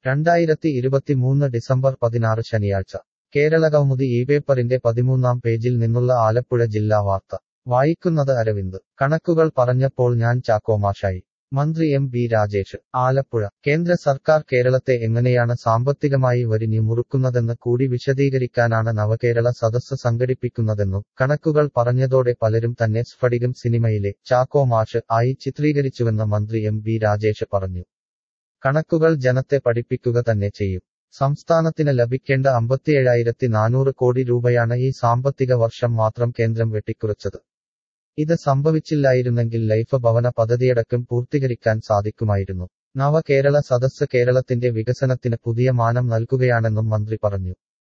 രണ്ടായിരത്തി ഇരുപത്തിമൂന്ന് ഡിസംബർ പതിനാറ് ശനിയാഴ്ച കേരളകൗമുദി ഈ പേപ്പറിന്റെ പതിമൂന്നാം പേജിൽ നിന്നുള്ള ആലപ്പുഴ ജില്ലാ വാർത്ത വായിക്കുന്നത് അരവിന്ദ് കണക്കുകൾ പറഞ്ഞപ്പോൾ ഞാൻ ചാക്കോമാഷായി മന്ത്രി എം ബി രാജേഷ് ആലപ്പുഴ കേന്ദ്ര സർക്കാർ കേരളത്തെ എങ്ങനെയാണ് സാമ്പത്തികമായി വരിഞ്ഞു മുറുക്കുന്നതെന്ന് കൂടി വിശദീകരിക്കാനാണ് നവകേരള സദസ്സ് സംഘടിപ്പിക്കുന്നതെന്നും കണക്കുകൾ പറഞ്ഞതോടെ പലരും തന്നെ സ്ഫടികം സിനിമയിലെ ചാക്കോ മാഷ് ആയി ചിത്രീകരിച്ചുവെന്ന് മന്ത്രി എം ബി രാജേഷ് പറഞ്ഞു കണക്കുകൾ ജനത്തെ പഠിപ്പിക്കുക തന്നെ ചെയ്യും സംസ്ഥാനത്തിന് ലഭിക്കേണ്ട അമ്പത്തിയേഴായിരത്തി നാനൂറ് കോടി രൂപയാണ് ഈ സാമ്പത്തിക വർഷം മാത്രം കേന്ദ്രം വെട്ടിക്കുറച്ചത് ഇത് സംഭവിച്ചില്ലായിരുന്നെങ്കിൽ ലൈഫ് ഭവന പദ്ധതിയടക്കം പൂർത്തീകരിക്കാൻ സാധിക്കുമായിരുന്നു നവകേരള സദസ്സ് കേരളത്തിന്റെ വികസനത്തിന് പുതിയ മാനം നൽകുകയാണെന്നും മന്ത്രി പറഞ്ഞു